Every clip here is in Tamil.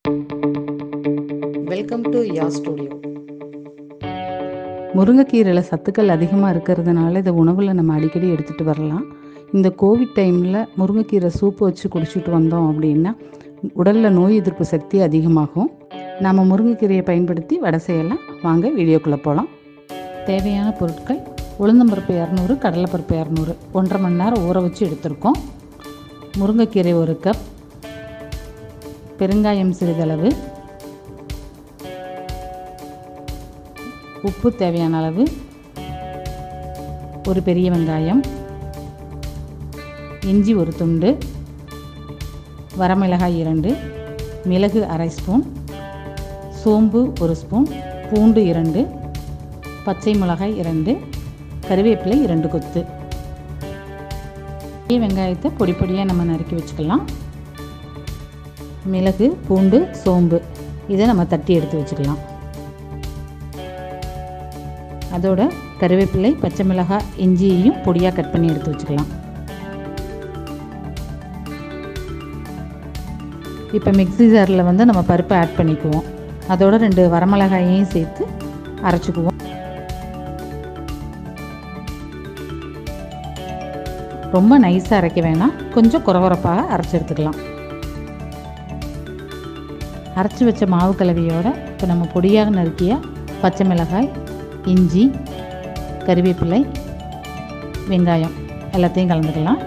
வெல்கம் டு யா ஸ்டுடியோ முருங்கைக்கீரையில் சத்துக்கள் அதிகமாக இருக்கிறதுனால இதை உணவில் நம்ம அடிக்கடி எடுத்துகிட்டு வரலாம் இந்த கோவிட் டைமில் முருங்கைக்கீரை சூப்பு வச்சு குடிச்சிட்டு வந்தோம் அப்படின்னா உடலில் நோய் எதிர்ப்பு சக்தி அதிகமாகும் நாம் முருங்கைக்கீரையை பயன்படுத்தி வடை செய்யலாம் வாங்க வீடியோக்குள்ளே போகலாம் தேவையான பொருட்கள் உளுந்தம்பருப்பு இரநூறு கடலைப்பருப்பு இரநூறு ஒன்றரை மணி நேரம் ஊற வச்சு எடுத்திருக்கோம் முருங்கைக்கீரை ஒரு கப் பெருங்காயம் சிறிதளவு உப்பு தேவையான அளவு ஒரு பெரிய வெங்காயம் இஞ்சி ஒரு துண்டு வரமிளகாய் இரண்டு மிளகு அரை ஸ்பூன் சோம்பு ஒரு ஸ்பூன் பூண்டு இரண்டு பச்சை மிளகாய் இரண்டு கருவேப்பிலை இரண்டு கொத்து பெரிய வெங்காயத்தை பொடி பொடியாக நம்ம நறுக்கி வச்சுக்கலாம் மிளகு பூண்டு சோம்பு இதை நம்ம தட்டி எடுத்து வச்சுக்கலாம் அதோட கருவேப்பிலை பச்சை மிளகாய் இஞ்சியையும் பொடியாக கட் பண்ணி எடுத்து வச்சுக்கலாம் இப்போ மிக்ஸி ஜாரில் வந்து நம்ம பருப்பை ஆட் பண்ணிக்குவோம் அதோட ரெண்டு வரமிளகாயையும் சேர்த்து அரைச்சிக்குவோம் ரொம்ப நைஸாக அரைக்க வேணாம் கொஞ்சம் குறகுறப்பாக அரைச்சி எடுத்துக்கலாம் அரைச்சி வச்ச மாவு கலவையோட இப்போ நம்ம பொடியாக நறுக்கிய பச்சை மிளகாய் இஞ்சி கறிவேப்பிலை வெங்காயம் எல்லாத்தையும் கலந்துக்கலாம்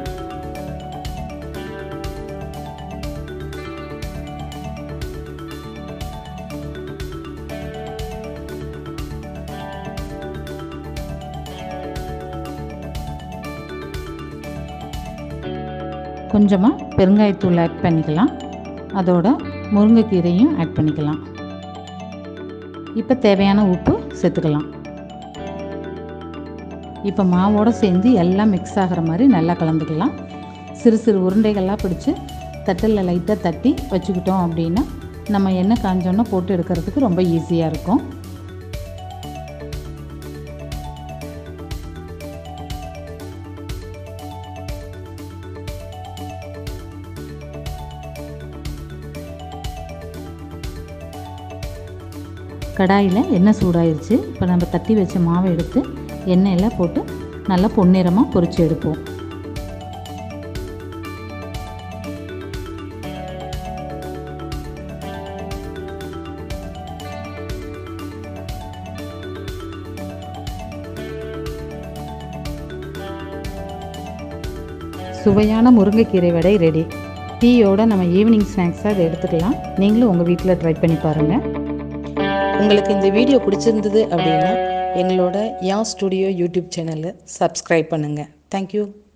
கொஞ்சமாக பெருங்காயத்தூள் ஆட் பண்ணிக்கலாம் அதோட முருங்கைக்கீரையும் ஆட் பண்ணிக்கலாம் இப்போ தேவையான உப்பு சேர்த்துக்கலாம் இப்போ மாவோடு சேர்ந்து எல்லாம் மிக்ஸ் ஆகிற மாதிரி நல்லா கலந்துக்கலாம் சிறு சிறு உருண்டைகள்லாம் பிடிச்சி தட்டில் லைட்டாக தட்டி வச்சுக்கிட்டோம் அப்படின்னா நம்ம எண்ணெய் காஞ்சோன்னா போட்டு எடுக்கிறதுக்கு ரொம்ப ஈஸியாக இருக்கும் கடாயில் எண்ணெய் சூடாயிருச்சு இப்போ நம்ம தட்டி வச்ச மாவை எடுத்து எண்ணெயில் போட்டு நல்லா பொன்னிறமாக பொரித்து எடுப்போம் சுவையான முருங்கைக்கீரை வடை ரெடி டீயோட நம்ம ஈவினிங் ஸ்நாக்ஸாக இதை எடுத்துக்கலாம் நீங்களும் உங்கள் வீட்டில் ட்ரை பண்ணி பாருங்கள் உங்களுக்கு இந்த வீடியோ பிடிச்சிருந்தது அப்படின்னா எங்களோட யா ஸ்டுடியோ யூடியூப் சேனலை சப்ஸ்கிரைப் பண்ணுங்கள் தேங்க்யூ